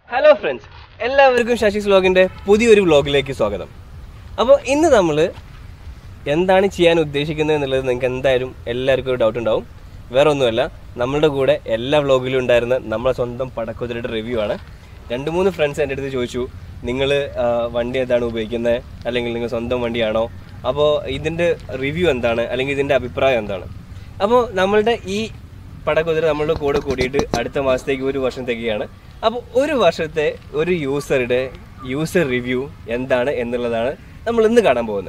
hello friends എല്ലാവർക്കും ശശിസ് വ്ലോഗിൻ്റെ പുതിയൊരു വ്ലോഗിലേക്ക് സ്വാഗതം അപ്പോൾ ഇന്ന് നമ്മൾ എന്താണ് ചെയ്യാൻ ഉദ്ദേശിക്കുന്നത് എന്നുള്ളത് നിങ്ങൾക്ക് എന്തായാലും എല്ലാവർക്കും ഒരു ഡൗട്ട് ഉണ്ടാവും വേറെ ഒന്നുമല്ല നമ്മളുടെ കൂടെ എല്ലാ വ്ലോഗിലും ഉണ്ടായിരുന്ന നമ്മളെ സ്വന്തം പടക്കുതിരയുടെ റിവ്യൂ ആണ് രണ്ട് മൂന്ന് ഫ്രണ്ട്സ് എൻ്റെ അടുത്ത് ചോദിച്ചു നിങ്ങൾ വണ്ടി ഏതാണ് ഉപയോഗിക്കുന്നത് അല്ലെങ്കിൽ നിങ്ങൾ സ്വന്തം വണ്ടിയാണോ അപ്പോൾ ഇതിൻ്റെ റിവ്യൂ എന്താണ് അല്ലെങ്കിൽ ഇതിൻ്റെ അഭിപ്രായം എന്താണ് അപ്പോൾ നമ്മളുടെ ഈ പടക്കുതിര നമ്മളുടെ കൂടെ കൂടിയിട്ട് അടുത്ത മാസത്തേക്ക് ഒരു വർഷം തികയാണ് അപ്പോൾ ഒരു വർഷത്തെ ഒരു യൂസറുടെ യൂസർ റിവ്യൂ എന്താണ് എന്നുള്ളതാണ് നമ്മൾ ഇന്ന് കാണാൻ പോകുന്നത്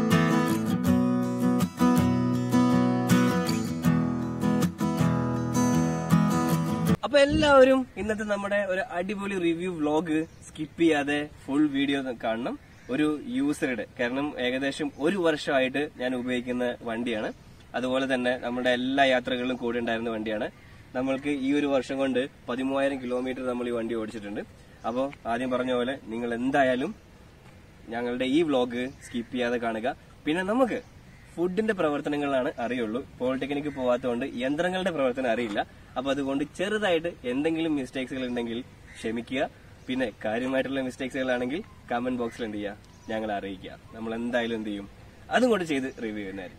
അപ്പൊ എല്ലാവരും ഇന്നത്തെ നമ്മുടെ ഒരു അടിപൊളി റിവ്യൂ വ്ലോഗ് സ്കിപ്പ് ചെയ്യാതെ ഫുൾ വീഡിയോ കാണണം ഒരു യൂസറുടെ കാരണം ഏകദേശം ഒരു വർഷമായിട്ട് ഞാൻ ഉപയോഗിക്കുന്ന വണ്ടിയാണ് അതുപോലെ തന്നെ നമ്മുടെ എല്ലാ യാത്രകളിലും കൂടെ ഉണ്ടായിരുന്ന വണ്ടിയാണ് നമ്മൾക്ക് ഈ ഒരു വർഷം കൊണ്ട് പതിമൂവായിരം കിലോമീറ്റർ നമ്മൾ ഈ വണ്ടി ഓടിച്ചിട്ടുണ്ട് അപ്പോൾ ആദ്യം പറഞ്ഞ പോലെ നിങ്ങൾ എന്തായാലും ഞങ്ങളുടെ ഈ വ്ലോഗ് സ്കിപ്പ് ചെയ്യാതെ കാണുക പിന്നെ നമുക്ക് ഫുഡിന്റെ പ്രവർത്തനങ്ങളാണ് അറിയുള്ളൂ പോളിടെക്നിക്ക് പോകാത്തതുകൊണ്ട് യന്ത്രങ്ങളുടെ പ്രവർത്തനം അറിയില്ല അപ്പൊ അതുകൊണ്ട് ചെറുതായിട്ട് എന്തെങ്കിലും മിസ്റ്റേക്സുകൾ ഉണ്ടെങ്കിൽ ക്ഷമിക്കുക പിന്നെ കാര്യമായിട്ടുള്ള മിസ്റ്റേക്സുകളാണെങ്കിൽ കമന്റ് ബോക്സിൽ എന്ത് ചെയ്യുക ഞങ്ങളെ അറിയിക്കുക നമ്മൾ എന്തായാലും എന്ത് ചെയ്യും അതും കൂടെ ചെയ്ത് റിവ്യൂ ചെയ്യുന്നതായിരിക്കും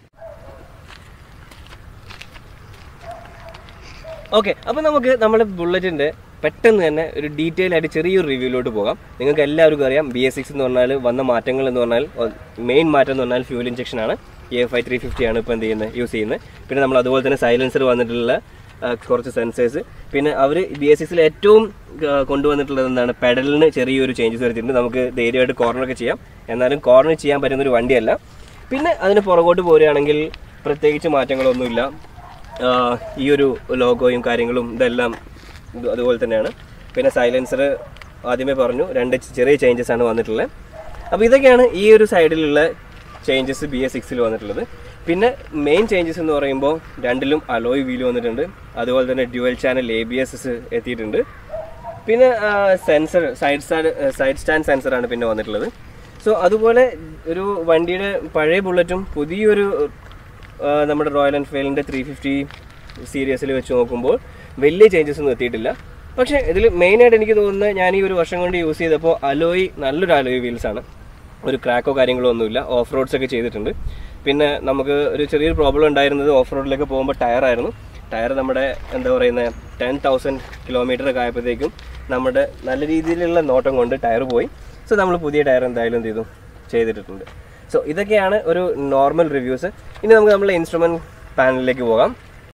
ഓക്കെ അപ്പൊ നമുക്ക് നമ്മുടെ ബുള്ളറ്റിന്റെ പെട്ടെന്ന് തന്നെ ഒരു ഡീറ്റെയിൽ ആയിട്ട് ചെറിയൊരു റിവ്യൂലോട്ട് പോകാം നിങ്ങൾക്ക് എല്ലാവർക്കും അറിയാം ബി എസ് സിക്സ് എന്ന് പറഞ്ഞാൽ വന്ന മാറ്റങ്ങൾ എന്ന് പറഞ്ഞാൽ മെയിൻ മാറ്റം എന്ന് പറഞ്ഞാൽ ഫ്യൂൽ ഇഞ്ചക്ഷൻ ആണ് എ ഫൈവ് ത്രീ ഫിഫ്റ്റി ആണ് ഇപ്പോൾ എന്ത് ചെയ്യുന്നത് യൂസ് ചെയ്യുന്നത് പിന്നെ നമ്മൾ അതുപോലെ തന്നെ സൈലൻസർ വന്നിട്ടുള്ള ആ, കുറച്ച് സെൻസേഴ്സ് പിന്നെ അവർ ബി എസ് സിക്സിൽ ഏറ്റവും ആ, കൊണ്ടുവന്നിട്ടുള്ളത് എന്താണ് പെഡലിന് ചെറിയൊരു ചേഞ്ചസ് വരുത്തിയിട്ടുണ്ട് നമുക്ക് ധൈര്യമായിട്ട് കോർണറൊക്കെ ചെയ്യാം എന്നാലും കോർണർ ചെയ്യാൻ പറ്റുന്ന ഒരു വണ്ടിയല്ല പിന്നെ അതിന് പുറകോട്ട് പോരുകയാണെങ്കിൽ പ്രത്യേകിച്ച് മാറ്റങ്ങളൊന്നുമില്ല ആഹ് ഈ ഒരു ലോഗോയും കാര്യങ്ങളും ഇതെല്ലാം ഇത് അതുപോലെ തന്നെയാണ് പിന്നെ സൈലൻസർ ആദ്യമേ പറഞ്ഞു രണ്ട് ചെറിയ ചേഞ്ചസ് ആണ് വന്നിട്ടുള്ളത് അപ്പോൾ ഇതൊക്കെയാണ് ഈ ഒരു സൈഡിലുള്ള ചേഞ്ചസ് ബി എസ് സിക്സിൽ വന്നിട്ടുള്ളത് പിന്നെ മെയിൻ ചേഞ്ചസ് എന്ന് പറയുമ്പോൾ രണ്ടിലും അലോയ് വീല് വന്നിട്ടുണ്ട് അതുപോലെ തന്നെ dual channel A B S എത്തിയിട്ടുണ്ട് പിന്നെ sensor side stand side stand സെൻസറാണ് പിന്നെ വന്നിട്ടുള്ളത് സോ അതുപോലെ ഒരു വണ്ടിയുടെ പഴയ ബുള്ളറ്റും പുതിയൊരു ആ, നമ്മുടെ റോയൽ എൻഫീൽഡിൻ്റെ ത്രീ ഫിഫ്റ്റി സീരീസിൽ വെച്ച് നോക്കുമ്പോൾ വലിയ ചേഞ്ചസ് ഒന്നും എത്തിയിട്ടില്ല പക്ഷേ ഇതിൽ മെയിനായിട്ട് എനിക്ക് തോന്നുന്നത് ഞാൻ ഈ ഒരു വർഷം കൊണ്ട് യൂസ് ചെയ്തപ്പോൾ അലോയ് നല്ലൊരു അലോയ് വീൽസ് ആണ് ഒരു ക്രാക്കോ കാര്യങ്ങളോ ഒന്നുമില്ല ഓഫ് റോഡ്സ് ഒക്കെ ചെയ്തിട്ടുണ്ട് പിന്നെ നമുക്ക് ഒരു ചെറിയൊരു പ്രോബ്ലം ഉണ്ടായിരുന്നത് ഓഫ് റോഡിലേക്ക് പോകുമ്പോൾ ടയറായിരുന്നു ടയർ നമ്മുടെ എന്താ പറയുന്നത് ടെൻ തൗസൻഡ് കിലോമീറ്റർ ഒക്കെ ആയപ്പോഴത്തേക്കും നമ്മുടെ നല്ല രീതിയിലുള്ള നോട്ടം കൊണ്ട് ടയർ പോയി സോ നമ്മൾ പുതിയ ടയർ എന്തായാലും എന്ത് ചെയ്തു ചെയ്തിട്ടുണ്ട് സോ ഇതൊക്കെയാണ് ഒരു നോർമൽ റിവ്യൂസ് ഇനി നമുക്ക് നമ്മുടെ ഇൻസ്ട്രുമെന്റ് പാനലിലേക്ക് പോകാം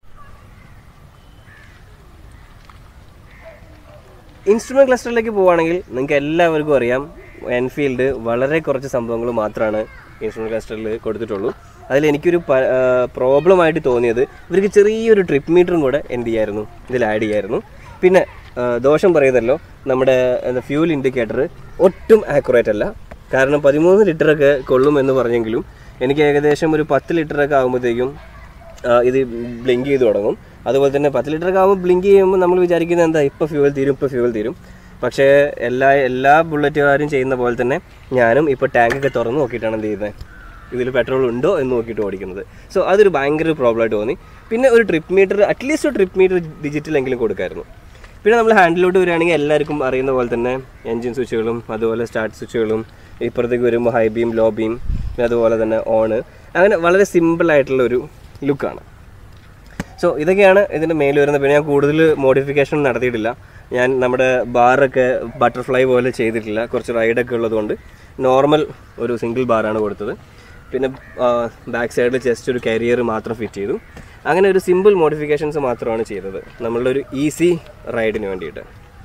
ഇൻസ്ട്രുമെന്റ് ക്ലസ്റ്ററിലേക്ക് പോവുകയാണെങ്കിൽ നിങ്ങൾക്ക് എല്ലാവർക്കും അറിയാം എൻഫീൽഡ് വളരെ കുറച്ച് സംഭവങ്ങൾ മാത്രമാണ് ഇൻസ്ട്രുമെന്റ് ക്ലസ്റ്ററിൽ കൊടുത്തിട്ടുള്ളൂ അതിൽ എനിക്കൊരു പ്രോബ്ലം ആയിട്ട് തോന്നിയത് ഇവർക്ക് ചെറിയൊരു ട്രിപ്പ് മീറ്ററും കൂടെ എന്ത് ചെയ്യായിരുന്നു ഇതിൽ ആഡ് ചെയ്യായിരുന്നു പിന്നെ ആ, ദോഷം പറയുന്നല്ലോ നമ്മുടെ ഫ്യൂൽ ഇൻഡിക്കേറ്റർ ഒട്ടും ആക്യുറേറ്റ് അല്ല കാരണം പതിമൂന്ന് ലിറ്ററൊക്കെ കൊള്ളും എന്ന് പറഞ്ഞെങ്കിലും എനിക്ക് ഏകദേശം ഒരു പത്ത് ലിറ്ററൊക്കെ ആകുമ്പോഴത്തേക്കും ആ, ഇത് ബ്ലിങ്ക് ചെയ്ത് തുടങ്ങും അതുപോലെ തന്നെ പത്ത് ലിറ്റർ ഒക്കെ ആകുമ്പോൾ ബ്ലിങ്ക് ചെയ്യുമ്പോൾ നമ്മൾ വിചാരിക്കുന്നത് എന്താ ഇപ്പോൾ ഫ്യൂവൽ തീരും ഇപ്പോൾ ഫ്യൂവൽ തീരും പക്ഷേ എല്ലാ എല്ലാ ബുള്ളറ്റുകാരും ചെയ്യുന്ന പോലെ തന്നെ ഞാനും ഇപ്പോൾ ടാങ്കൊക്കെ തുറന്ന് നോക്കിയിട്ടാണ് എന്ത് ചെയ്യുന്നത് ഇതിൽ പെട്രോൾ ഉണ്ടോ എന്ന് നോക്കിയിട്ട് ഓടിക്കുന്നത് സോ അതൊരു ഭയങ്കര പ്രോബ്ലം ആയിട്ട് തോന്നി പിന്നെ ഒരു ട്രിപ്പ് മീറ്റർ അറ്റ്ലീസ്റ്റ് ഒരു ട്രിപ്പ് മീറ്റർ ഡിജിറ്റലെങ്കിലും കൊടുക്കായിരുന്നു പിന്നെ നമ്മൾ ഹാൻഡിലോട്ട് വരികയാണെങ്കിൽ എല്ലാവർക്കും അറിയുന്ന പോലെ തന്നെ എൻജിൻ സ്വിച്ചുകളും അതുപോലെ സ്റ്റാർട്ട് സ്വിച്ചുകളും ഇപ്പുറത്തേക്ക് വരുമ്പോൾ ഹൈ ബീം ലോ ബീം അതുപോലെ തന്നെ ഓണ് അങ്ങനെ വളരെ സിമ്പിൾ ആയിട്ടുള്ള ഒരു ലുക്കാണ് സോ ഇതൊക്കെയാണ് ഇതിൻ്റെ മേൽ വരുന്നത് പിന്നെ ഞാൻ കൂടുതൽ മോഡിഫിക്കേഷൻ നടത്തിയിട്ടില്ല ഞാൻ നമ്മുടെ ബാറൊക്കെ ബട്ടർഫ്ലൈ പോലെ ചെയ്തിട്ടില്ല കുറച്ച് റൈഡൊക്കെ ഉള്ളതുകൊണ്ട് നോർമൽ ഒരു സിംഗിൾ ബാറാണ് കൊടുത്തത് പിന്നെ ബാക്ക് സൈഡിൽ ജസ്റ്റ് ഒരു കരിയർ മാത്രം ഫിറ്റ് ചെയ്തു അങ്ങനെ ഒരു സിമ്പിൾ മോഡിഫിക്കേഷൻസ് മാത്രമാണ് ചെയ്തത് നമ്മളുടെ ഒരു ഈസി റൈഡിന് വേണ്ടിയിട്ട്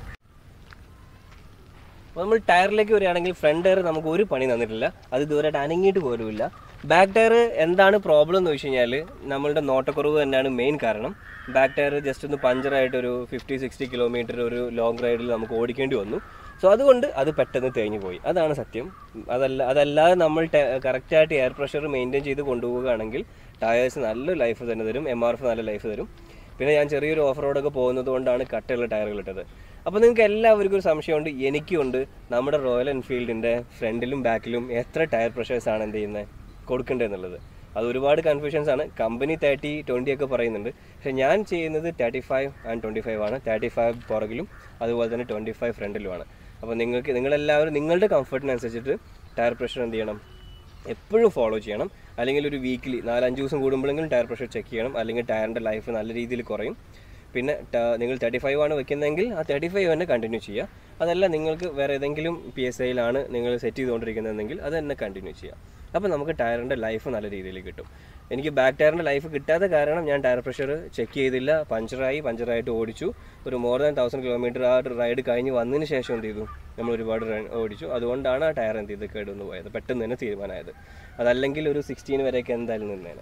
അപ്പോൾ നമ്മൾ ടയറിലേക്ക് വരികയാണെങ്കിൽ ഫ്രണ്ട് ടയർ നമുക്ക് ഒരു പണി തന്നിട്ടില്ല അത് ഇതുവരെയായിട്ട് അനങ്ങിയിട്ട് പോലുമില്ല ബാക്ക് ടയർ എന്താണ് പ്രോബ്ലം എന്ന് വെച്ച് കഴിഞ്ഞാൽ നമ്മളുടെ നോട്ടക്കുറവ് തന്നെയാണ് മെയിൻ കാരണം ബാക്ക് ടയർ ജസ്റ്റ് ഒന്ന് പഞ്ചറായിട്ട് ഒരു ഫിഫ്റ്റി സിക്സ്റ്റി കിലോമീറ്റർ ഒരു ലോങ് റൈഡിൽ നമുക്ക് ഓടിക്കേണ്ടി വന്നു സോ അതുകൊണ്ട് അത് പെട്ടെന്ന് തേഞ്ഞു പോയി അതാണ് സത്യം അതല്ല അതല്ലാതെ നമ്മൾ കറക്റ്റായിട്ട് എയർ പ്രഷർ മെയിൻറ്റെയിൻ ചെയ്ത് കൊണ്ടുപോവുകയാണെങ്കിൽ ടയേഴ്സ് നല്ല ലൈഫ് തന്നെ തരും എം ആർ എഫ് നല്ല ലൈഫ് തരും പിന്നെ ഞാൻ ചെറിയൊരു ഓഫ് റോഡൊക്കെ പോകുന്നത് കൊണ്ടാണ് കട്ടയുള്ള ടയറുകൾ ഇട്ടത് അപ്പോൾ നിങ്ങൾക്ക് എല്ലാവർക്കും ഒരു സംശയമുണ്ട് എനിക്കുണ്ട് നമ്മുടെ റോയൽ എൻഫീൽഡിൻ്റെ ഫ്രണ്ടിലും ബാക്കിലും എത്ര ടയർ പ്രഷേഴ്സ് ആണ് എന്ത് ചെയ്യുന്നത് കൊടുക്കേണ്ടത് എന്നുള്ളത് അത് ഒരുപാട് കൺഫ്യൂഷൻസ് ആണ് കമ്പനി തേർട്ടി ട്വൻറ്റി ഒക്കെ പറയുന്നുണ്ട് പക്ഷേ ഞാൻ ചെയ്യുന്നത് thirty five and twenty five ആണ് തേർട്ടി ഫൈവ് പുറകിലും അതുപോലെ തന്നെ ട്വൻറ്റി ഫൈവ് ഫ്രണ്ടിലുമാണ് അപ്പോൾ നിങ്ങൾക്ക് നിങ്ങളെല്ലാവരും നിങ്ങളുടെ കംഫർട്ടിനനുസരിച്ചിട്ട് ടയർ പ്രഷർ എന്ത് ചെയ്യണം എപ്പോഴും ഫോളോ ചെയ്യണം അല്ലെങ്കിൽ ഒരു വീക്കിലി നാലഞ്ച് ദിവസം കൂടുമ്പോഴെങ്കിലും ടയർ പ്രഷർ ചെക്ക് ചെയ്യണം അല്ലെങ്കിൽ ടയറിൻ്റെ ലൈഫ് നല്ല രീതിയിൽ കുറയും പിന്നെ ട- നിങ്ങൾ തേർട്ടി ഫൈവ് ആണ് വെക്കുന്നതെങ്കിൽ ആ തേർട്ടി ഫൈവ് തന്നെ കണ്ടിന്യൂ ചെയ്യുക അതല്ല നിങ്ങൾക്ക് വേറെ ഏതെങ്കിലും പി എസ് ഐയിലാണ് നിങ്ങൾ സെറ്റ് ചെയ്തുകൊണ്ടിരിക്കുന്നതെങ്കിൽ അത് തന്നെ കണ്ടിന്യൂ ചെയ്യുക അപ്പോൾ നമുക്ക് ടയറിൻ്റെ ലൈഫ് നല്ല രീതിയിൽ കിട്ടും എനിക്ക് ബാക്ക് ടയറിൻ്റെ ലൈഫ് കിട്ടാത്ത കാരണം ഞാൻ ടയർ പ്രഷർ ചെക്ക് ചെയ്തില്ല പഞ്ചറായി പഞ്ചറായിട്ട് ഓടിച്ചു ഒരു മോർ ദാൻ തൗസൻഡ് കിലോമീറ്റർ ആ റൈഡ് കഴിഞ്ഞ് വന്നതിന് ശേഷം എന്ത് ചെയ്തു നമ്മൾ ഒരുപാട് റൺ ഓടിച്ചു അതുകൊണ്ടാണ് ആ ടയർ എന്ത് ചെയ്ത് കേടുവന്ന് പോയത് പെട്ടെന്ന് തന്നെ തീരുമാനമായത് അതല്ലെങ്കിൽ ഒരു സിക്സ്റ്റീൻ വരെയൊക്കെ എന്തായാലും നിന്നേനെ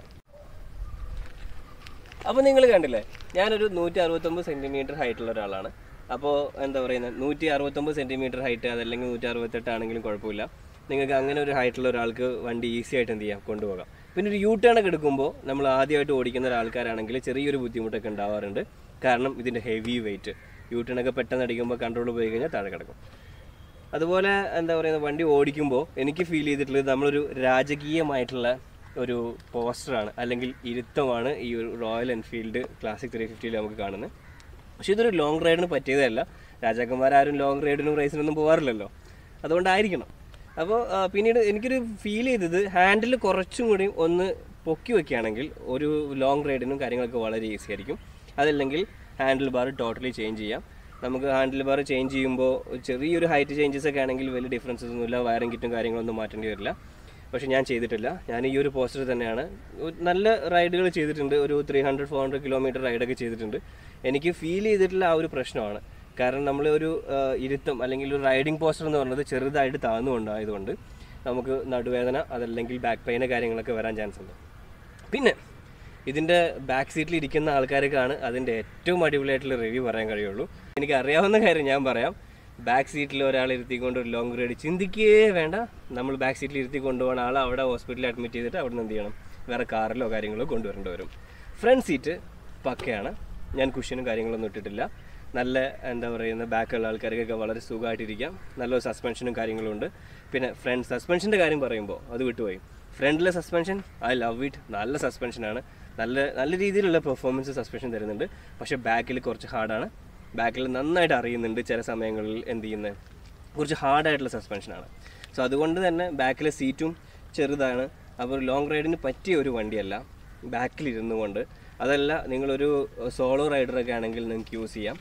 അപ്പോൾ നിങ്ങൾ കണ്ടില്ലേ ഞാനൊരു നൂറ്റി അറുപത്തൊമ്പത് സെൻറ്റിമീറ്റർ ഹൈറ്റുള്ള ഒരാളാണ് അപ്പോൾ എന്താ പറയുന്നത് നൂറ്റി അറുപത്തൊമ്പത് സെൻറ്റിമീറ്റർ ഹൈറ്റ് അതല്ലെങ്കിൽ നൂറ്റി അറുപത്തെട്ട് ആണെങ്കിലും കുഴപ്പമില്ല നിങ്ങൾക്ക് അങ്ങനെ ഒരു ഹൈറ്റുള്ള ഒരാൾക്ക് വണ്ടി ഈസി ആയിട്ട് എന്ത് ചെയ്യാം കൊണ്ടുപോകാം പിന്നെ ഒരു യൂ ടേൺ ഒക്കെ എടുക്കുമ്പോൾ നമ്മൾ ആദ്യമായിട്ട് ഓടിക്കുന്ന ഒരാൾക്കാരാണെങ്കിൽ ചെറിയൊരു ബുദ്ധിമുട്ടൊക്കെ ഉണ്ടാവാറുണ്ട് കാരണം ഇതിൻ്റെ ഹെവി വെയിറ്റ് യൂ ടേൺ ഒക്കെ പെട്ടെന്ന് അടിക്കുമ്പോൾ കൺട്രോൾ പോയി കഴിഞ്ഞാൽ താഴെ കിടക്കും അതുപോലെ എന്താ പറയുക വണ്ടി ഓടിക്കുമ്പോൾ എനിക്ക് ഫീൽ ചെയ്തിട്ടുള്ളത് നമ്മളൊരു രാജകീയമായിട്ടുള്ള ഒരു പോസ്റ്ററാണ് അല്ലെങ്കിൽ ഇരുത്തമാണ് ഈ ഒരു റോയൽ എൻഫീൽഡ് ക്ലാസിക് ത്രീ ഫിഫ്റ്റിയിൽ നമുക്ക് കാണുന്നത് പക്ഷേ ഇതൊരു ലോങ് റൈഡിന് പറ്റിയതല്ല രാജാക്കന്മാരാരും ലോങ് റൈഡിനും റേസിനൊന്നും പോകാറില്ലല്ലോ അതുകൊണ്ടായിരിക്കണം അപ്പോൾ ആ, പിന്നീട് എനിക്കൊരു ഫീൽ ചെയ്തത് ഹാൻഡിൽ കുറച്ചും കൂടി ഒന്ന് പൊക്കി വെക്കുകയാണെങ്കിൽ ഒരു ലോങ് റൈഡിനും കാര്യങ്ങളൊക്കെ വളരെ ഈസി ആയിരിക്കും അതല്ലെങ്കിൽ ഹാൻഡിൽ ബാർ ടോട്ടലി ചേഞ്ച് ചെയ്യാം നമുക്ക് ഹാൻഡിൽ ബാർ ചേഞ്ച് ചെയ്യുമ്പോൾ ചെറിയൊരു ഹൈറ്റ് ചേഞ്ചസ് ഒക്കെ ആണെങ്കിൽ വലിയ ഡിഫറൻസസ് ഒന്നുമില്ല വയറിംഗ് കിറ്റും കാര്യങ്ങളൊന്നും മാറ്റേണ്ടി വരില്ല പക്ഷേ ഞാൻ ചെയ്തിട്ടില്ല ഞാൻ ഈ ഒരു പോസ്റ്റർ തന്നെയാണ് ഒരു നല്ല റൈഡുകൾ ചെയ്തിട്ടുണ്ട് ഒരു three hundred four hundred kilometre റൈഡൊക്കെ ചെയ്തിട്ടുണ്ട് എനിക്ക് ഫീൽ ചെയ്തിട്ടുള്ള ആ ഒരു പ്രശ്നമാണ് കാരണം നമ്മൾ ഒരു ആ, ഇരുത്തം അല്ലെങ്കിൽ ഒരു റൈഡിംഗ് പോസ്റ്റർ എന്ന് പറയുന്നത് ചെറുതായിട്ട് താഴ്ന്നുകൊണ്ടായതുകൊണ്ട് നമുക്ക് നടുവേദന അതല്ലെങ്കിൽ ബാക്ക് പെയിന് കാര്യങ്ങളൊക്കെ വരാൻ ചാൻസ് ഉണ്ട് പിന്നെ ഇതിൻ്റെ ബാക്ക് സീറ്റിൽ ഇരിക്കുന്ന ആൾക്കാർക്കാണ് അതിൻ്റെ ഏറ്റവും അടിപൊളിയായിട്ടുള്ള റിവ്യൂ പറയാൻ കഴിയുള്ളൂ എനിക്ക് അറിയാവുന്ന കാര്യം ഞാൻ പറയാം ബാക്ക് സീറ്റിൽ ഒരാൾ ഇരുത്തിക്കൊണ്ട് ഒരു ലോങ് റൈഡ് ചിന്തിക്കേ വേണ്ട നമ്മൾ ബാക്ക് സീറ്റിൽ ഇരുത്തി കൊണ്ടുപോകുന്ന ആളെ അവിടെ ഹോസ്പിറ്റലിൽ അഡ്മിറ്റ് ചെയ്തിട്ട് അവിടെ നിന്ന് എന്ത് ചെയ്യണം വേറെ കാറിലോ കാര്യങ്ങളോ കൊണ്ടുവരേണ്ടി വരും ഫ്രണ്ട് സീറ്റ് പക്കയാണ് ഞാൻ കുഷ്യനും കാര്യങ്ങളൊന്നും ഇട്ടിട്ടില്ല നല്ല എന്താ പറയുന്ന ബാക്കുള്ള ആൾക്കാർക്കൊക്കെ വളരെ സുഖമായിട്ടിരിക്കാം നല്ലൊരു സസ്പെൻഷനും കാര്യങ്ങളും ഉണ്ട് പിന്നെ ഫ്രണ്ട് സസ്പെൻഷൻ്റെ കാര്യം പറയുമ്പോൾ അത് വിട്ടുപോയി ഫ്രണ്ടിലെ സസ്പെൻഷൻ ഐ ലവ് ഇറ്റ് നല്ല സസ്പെൻഷനാണ് നല്ല നല്ല രീതിയിലുള്ള പെർഫോമൻസ് സസ്പെൻഷൻ തരുന്നുണ്ട് പക്ഷേ ബാക്കിൽ കുറച്ച് ഹാർഡാണ് ബാക്കിൽ നന്നായിട്ട് അറിയുന്നുണ്ട് ചില സമയങ്ങളിൽ എന്ത് ചെയ്യുന്നത് കുറച്ച് ഹാർഡായിട്ടുള്ള സസ്പെൻഷനാണ് സോ അതുകൊണ്ട് തന്നെ ബാക്കിലെ സീറ്റും ചെറുതാണ് അപ്പോൾ ലോങ് റൈഡിന് പറ്റിയ ഒരു വണ്ടിയല്ല ബാക്കിൽ ഇരുന്നു കൊണ്ട് അതല്ല നിങ്ങളൊരു സോളോ റൈഡറൊക്കെ ആണെങ്കിൽ നിങ്ങൾക്ക് യൂസ് ചെയ്യാം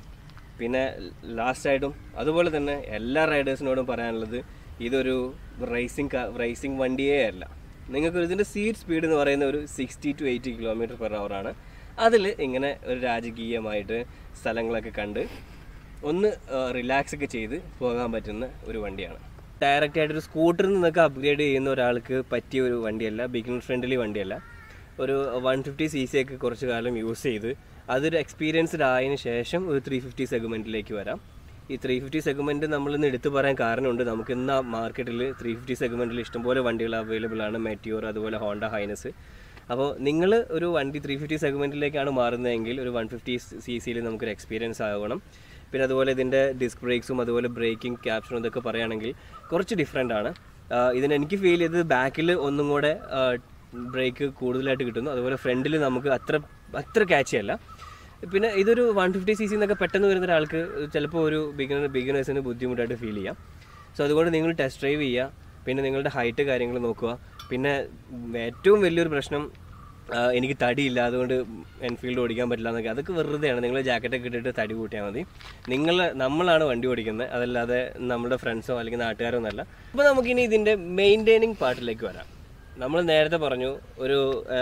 പിന്നെ ലാസ്റ്റ് ആയിട്ടും അതുപോലെ തന്നെ എല്ലാ റൈഡേഴ്സിനോടും പറയാനുള്ളത് ഇതൊരു റേസിംഗ് റേസിംഗ് വണ്ടിയേ അല്ല നിങ്ങൾക്ക് ഇതിൻ്റെ സീറ്റ് സ്പീഡ് എന്ന് പറയുന്ന ഒരു sixty to eighty kilometre per ആണ് അതിൽ ഇങ്ങനെ ഒരു രാജകീയമായിട്ട് സ്ഥലങ്ങളൊക്കെ കണ്ട് ഒന്ന് റിലാക്സ് ഒക്കെ ചെയ്ത് പോകാൻ പറ്റുന്ന ഒരു വണ്ടിയാണ് ഡയറക്റ്റ് ആയിട്ട് ഒരു സ്കൂട്ടറിൽ നിന്നൊക്കെ അപ്ഗ്രേഡ് ചെയ്യുന്ന ഒരാൾക്ക് പറ്റിയ ഒരു വണ്ടിയല്ല ബിഗിനർ ഫ്രണ്ട്ലി വണ്ടിയല്ല ഒരു വൺ ഫിഫ്റ്റി സി സി ഒക്കെ കുറച്ച് കാലം യൂസ് ചെയ്ത് അതൊരു എക്സ്പീരിയൻസ്ഡ് ആയതിനു ശേഷം ഒരു ത്രീ ഫിഫ്റ്റി സെഗ്മെൻറ്റിലേക്ക് വരാം ഈ ത്രീ ഫിഫ്റ്റി സെഗ്മെൻറ്റ് നമ്മളിന്ന് എടുത്തു പറയാൻ കാരണമുണ്ട് നമുക്ക് ഇന്ന് ആ മാർക്കറ്റിൽ ത്രീ ഫിഫ്റ്റി സെഗ്മെൻറ്റിൽ ഇഷ്ടംപോലെ വണ്ടികൾ അവൈലബിൾ ആണ് മെറ്റിയോർ അതുപോലെ ഹോണ്ട ഹൈനസ് അപ്പോൾ നിങ്ങൾ ഒരു വണ്ടി ത്രീ ഫിഫ്റ്റി സെഗ്മെൻറ്റിലേക്കാണ് മാറുന്നതെങ്കിൽ ഒരു വൺ ഫിഫ്റ്റി സി സിയിൽ നമുക്കൊരു എക്സ്പീരിയൻസ് ആകണം പിന്നെ അതുപോലെ ഇതിൻ്റെ ഡിസ്ക് ബ്രേക്സും അതുപോലെ ബ്രേക്കിംഗ് ക്യാപ്ഷനും ഇതൊക്കെ പറയുകയാണെങ്കിൽ കുറച്ച് ഡിഫറെൻ്റ് ആണ് ആഹ് ഇതിന് എനിക്ക് ഫീൽ ചെയ്തത് ബാക്കിൽ ഒന്നും കൂടെ ബ്രേക്ക് കൂടുതലായിട്ട് കിട്ടുന്നു അതുപോലെ ഫ്രണ്ടിൽ നമുക്ക് അത്ര അത്ര catchy അല്ല പിന്നെ ഇതൊരു വൺ ഫിഫ്റ്റി സി സി എന്നൊക്കെ പെട്ടെന്ന് വരുന്ന ഒരാൾക്ക് ചിലപ്പോൾ ഒരു ബിഗിനർ ബിഗിനേഴ്സിന് ബുദ്ധിമുട്ടായിട്ട് ഫീൽ ചെയ്യാം സോ അതുകൊണ്ട് നിങ്ങൾ ടെസ്റ്റ് ഡ്രൈവ് ചെയ്യുക പിന്നെ നിങ്ങളുടെ ഹൈറ്റ് കാര്യങ്ങൾ നോക്കുക പിന്നെ ഏറ്റവും വലിയൊരു പ്രശ്നം ആ, എനിക്ക് തടിയില്ല അതുകൊണ്ട് എൻഫീൽഡ് ഓടിക്കാൻ പറ്റില്ല എന്നൊക്കെ അതൊക്കെ വെറുതെയാണ് നിങ്ങൾ ജാക്കറ്റൊക്കെ ഇട്ടിട്ട് തടി കൂട്ടിയാൽ മതി നിങ്ങൾ നമ്മളാണ് വണ്ടി ഓടിക്കുന്നത് അതല്ലാതെ നമ്മുടെ ഫ്രണ്ട്സോ അല്ലെങ്കിൽ നാട്ടുകാരോ ഒന്നല്ല അപ്പോൾ നമുക്കിനി ഇതിൻ്റെ മെയിൻറ്റെയിനിങ് പാർട്ടിലേക്ക് വരാം നമ്മൾ നേരത്തെ പറഞ്ഞു ഒരു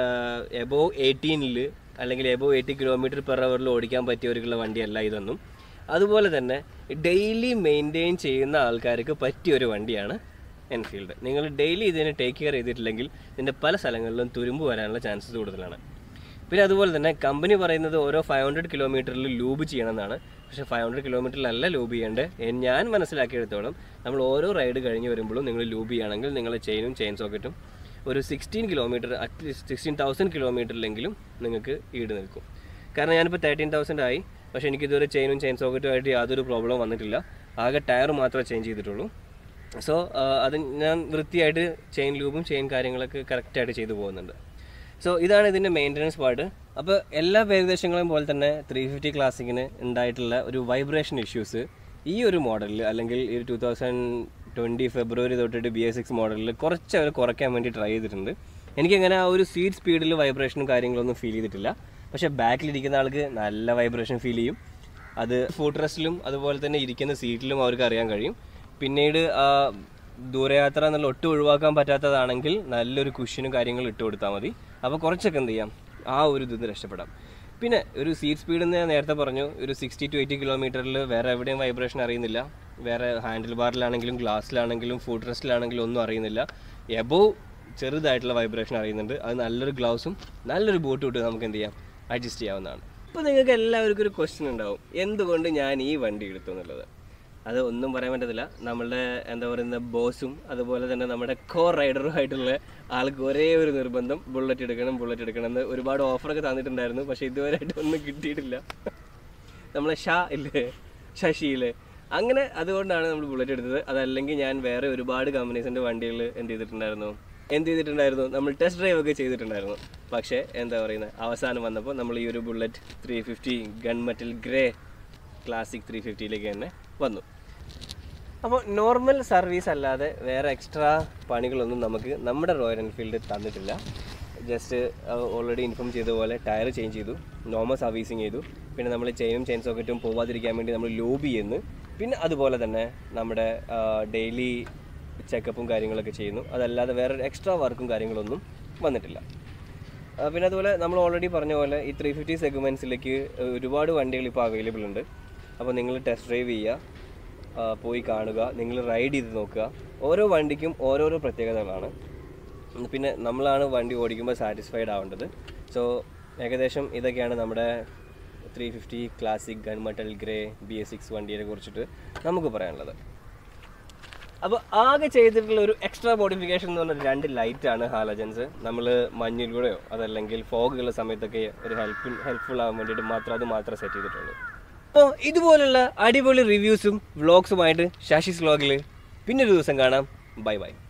എബോ എയ്റ്റീനിൽ അല്ലെങ്കിൽ എബോ എയ്റ്റി കിലോമീറ്റർ പെർ അവറിൽ ഓടിക്കാൻ പറ്റിയവർക്കുള്ള വണ്ടിയല്ല ഇതൊന്നും അതുപോലെ തന്നെ ഡെയിലി മെയിൻറ്റെയിൻ ചെയ്യുന്ന ആൾക്കാർക്ക് പറ്റിയ ഒരു വണ്ടിയാണ് എൻഫീൽഡ് നിങ്ങൾ ഡെയിലി ഇതിനെ ടേക്ക് കെയർ ചെയ്തിട്ടില്ലെങ്കിൽ ഇതിൻ്റെ പല സ്ഥലങ്ങളിലും തുരുമ്പ് വരാനുള്ള ചാൻസസ് കൂടുതലാണ് പിന്നെ അതുപോലെ തന്നെ കമ്പനി പറയുന്നത് ഓരോ ഫൈവ് ഹൺഡ്രഡ് കിലോമീറ്ററിൽ ലൂബ് ചെയ്യണമെന്നാണ് പക്ഷേ ഫൈവ് ഹൺഡ്രഡ് കിലോമീറ്ററിലല്ല ലൂബ് ചെയ്യേണ്ടത് എ- ഞാൻ മനസ്സിലാക്കിയെടുത്തോളം നമ്മൾ ഓരോ റൈഡ് കഴിഞ്ഞ് വരുമ്പോഴും നിങ്ങൾ ലൂബ് ചെയ്യുകയാണെങ്കിൽ നിങ്ങളുടെ ചെയിനും ചെയിൻ സോക്കറ്റും ഒരു sixteen kilometre at least sixteen thousand കിലോമീറ്ററിലെങ്കിലും നിങ്ങൾക്ക് ഈട് നിൽക്കും കാരണം ഞാനിപ്പോൾ തേർട്ടീൻ തൗസൻഡ് ആയി പക്ഷേ എനിക്കിതുവരെ ചെയിനും ചെയിൻ സോക്കറ്റും ആയിട്ട് യാതൊരു പ്രോബ്ലം വന്നിട്ടില്ല ആകെ ടയർ മാത്രമേ ചേഞ്ച് ചെയ്തിട്ടുള്ളൂ സോ അത് ഞാൻ വൃത്തിയായിട്ട് ചെയിൻ ലൂബും ചെയിൻ കാര്യങ്ങളൊക്കെ കറക്റ്റായിട്ട് ചെയ്തു പോകുന്നുണ്ട് സോ ഇതാണ് ഇതിൻ്റെ മെയിൻ്റനൻസ് പാർട്ട് അപ്പോൾ എല്ലാ ഏകദേശങ്ങളെയും പോലെ തന്നെ ത്രീ ഫിഫ്റ്റി ക്ലാസിക്കിന് ഉണ്ടായിട്ടുള്ള ഒരു വൈബ്രേഷൻ ഇഷ്യൂസ് ഈ ഒരു മോഡലിൽ അല്ലെങ്കിൽ ഈ ടൂ തൗസൻഡ് ട്വൻറ്റി ഫെബ്രുവരി തൊട്ടിട്ട് ബി എസ് സിക്സ് മോഡലിൽ കുറച്ച് അവർ കുറയ്ക്കാൻ വേണ്ടി ട്രൈ ചെയ്തിട്ടുണ്ട് എനിക്കങ്ങനെ ആ ഒരു സീറ്റ് സ്പീഡിൽ വൈബ്രേഷനും കാര്യങ്ങളൊന്നും ഫീൽ ചെയ്തിട്ടില്ല പക്ഷേ ബാക്കിലിരിക്കുന്ന ആൾക്ക് നല്ല വൈബ്രേഷൻ ഫീൽ ചെയ്യും അത് ഫുഡ് റെസ്റ്റിലും അതുപോലെ തന്നെ ഇരിക്കുന്ന സീറ്റിലും അവർക്ക് അറിയാൻ കഴിയും പിന്നീട് ആ ദൂരയാത്ര എന്നുള്ള ഒട്ടും ഒഴിവാക്കാൻ പറ്റാത്തതാണെങ്കിൽ നല്ലൊരു കുഷ്യനും കാര്യങ്ങളും ഇട്ട് കൊടുത്താൽ മതി അപ്പോൾ കുറച്ചൊക്കെ എന്ത് ചെയ്യാം ആ ഒരു ഇതിൽ നിന്ന് രക്ഷപ്പെടാം പിന്നെ ഒരു സീറ്റ് സ്പീഡ് എന്ന് ഞാൻ നേരത്തെ പറഞ്ഞു ഒരു സിക്സ്റ്റി ടു എയ്റ്റി കിലോമീറ്ററിൽ വേറെ എവിടെയും വൈബ്രേഷൻ അറിയുന്നില്ല വേറെ ഹാൻഡിൽ ബാറിലാണെങ്കിലും ഗ്ലാസ്സിലാണെങ്കിലും ഫുഡ് റെസ്റ്റിലാണെങ്കിലും ഒന്നും അറിയുന്നില്ല എബോവ് ചെറുതായിട്ടുള്ള വൈബ്രേഷൻ അറിയുന്നുണ്ട് അത് നല്ലൊരു ഗ്ലൗസും നല്ലൊരു ബൂട്ടും ഇട്ട് നമുക്ക് എന്ത് ചെയ്യാം അഡ്ജസ്റ്റ് ചെയ്യാവുന്നതാണ് ഇപ്പോൾ നിങ്ങൾക്ക് എല്ലാവർക്കും ഒരു ക്വസ്റ്റ്യൻ ഉണ്ടാവും എന്തുകൊണ്ട് ഞാൻ ഈ വണ്ടി എടുത്തു എന്നുള്ളത് അത് ഒന്നും പറയാൻ പറ്റത്തില്ല നമ്മളുടെ എന്താ പറയുന്ന ബോസും അതുപോലെ തന്നെ നമ്മുടെ കോ റൈഡറും ആയിട്ടുള്ള ആൾക്ക് ഒരേ ഒരു നിർബന്ധം ബുള്ളറ്റ് എടുക്കണം ബുള്ളറ്റ് എടുക്കണം എന്ന് ഒരുപാട് ഓഫറൊക്കെ തന്നിട്ടുണ്ടായിരുന്നു പക്ഷേ ഇതുവരെയായിട്ട് ഒന്നും കിട്ടിയിട്ടില്ല നമ്മളെ ഷാ ഇല്ലേ ശശിയില്ലേ അങ്ങനെ അതുകൊണ്ടാണ് നമ്മൾ ബുള്ളറ്റ് എടുത്തത് അതല്ലെങ്കിൽ ഞാൻ വേറെ ഒരുപാട് കമ്പനീസിൻ്റെ വണ്ടികൾ എന്ത് ചെയ്തിട്ടുണ്ടായിരുന്നു എന്ത് ചെയ്തിട്ടുണ്ടായിരുന്നു നമ്മൾ ടെസ്റ്റ് ഡ്രൈവ് ഒക്കെ ചെയ്തിട്ടുണ്ടായിരുന്നു പക്ഷേ എന്താ പറയുന്നത് അവസാനം വന്നപ്പോൾ നമ്മൾ ഈ ഒരു bullet three fifty gun metal grey classic three ഫിഫ്റ്റിയിലേക്ക് തന്നെ വന്നു അപ്പോൾ നോർമൽ സർവീസ് അല്ലാതെ വേറെ എക്സ്ട്രാ പണികളൊന്നും നമുക്ക് നമ്മുടെ റോയൽ എൻഫീൽഡ് തന്നിട്ടില്ല ജസ്റ്റ് ഓൾറെഡി ഇൻഫോം ചെയ്ത പോലെ ടയർ ചേഞ്ച് ചെയ്തു നോർമൽ സർവീസിങ് ചെയ്തു പിന്നെ നമ്മൾ ചെയിനും ചെയിൻ സോക്കറ്റും പോവാതിരിക്കാൻ വേണ്ടി നമ്മൾ ലോബി ചെയ്യുന്നു പിന്നെ അതുപോലെ തന്നെ നമ്മുടെ ഡെയിലി ചെക്കപ്പും കാര്യങ്ങളൊക്കെ ചെയ്യുന്നു അതല്ലാതെ വേറെ എക്സ്ട്രാ വർക്കും കാര്യങ്ങളൊന്നും വന്നിട്ടില്ല ആ, പിന്നെ അതുപോലെ നമ്മൾ ഓൾറെഡി പറഞ്ഞ പോലെ ഈ ത്രീ ഫിഫ്റ്റി സെഗ്മെൻറ്റ്സിലേക്ക് ഒരുപാട് വണ്ടികൾ ഇപ്പോൾ അവൈലബിൾ ഉണ്ട് അപ്പോൾ നിങ്ങൾ ടെസ്റ്റ് ഡ്രൈവ് ചെയ്യുക ആ, പോയി കാണുക നിങ്ങൾ റൈഡ് ചെയ്ത് നോക്കുക ഓരോ വണ്ടിക്കും ഓരോരോ പ്രത്യേകതകളാണ് ഉം, പിന്നെ നമ്മളാണ് വണ്ടി ഓടിക്കുമ്പോൾ സാറ്റിസ്ഫൈഡ് ആവേണ്ടത് സോ ഏകദേശം ഇതൊക്കെയാണ് നമ്മുടെ three fifty classic gunmetal grey B S six വണ്ടിയെ കുറിച്ചിട്ട് നമുക്ക് പറയാനുള്ളത് അപ്പോൾ ആകെ ചെയ്തിട്ടുള്ള ഒരു എക്സ്ട്രാ മോഡിഫിക്കേഷൻ എന്ന് പറഞ്ഞാൽ രണ്ട് ലൈറ്റാണ് ഹാലജൻസ് നമ്മൾ മഞ്ഞിലൂടെയോ അതല്ലെങ്കിൽ ഫോഗുള്ള സമയത്തൊക്കെ ഒരു ഹെൽപ്പ് ഹെൽപ്ഫുൾ ആവാൻ വേണ്ടിയിട്ട് മാത്രം അത് മാത്രം സെറ്റ് ചെയ്തിട്ടുള്ളൂ അപ്പോൾ ഇതുപോലുള്ള അടിപൊളി റിവ്യൂസും വ്ളോഗ്സുമായിട്ട് ശശിസ് വ്ളോഗിൽ പിന്നെ ഒരു ദിവസം കാണാം ബൈ ബൈ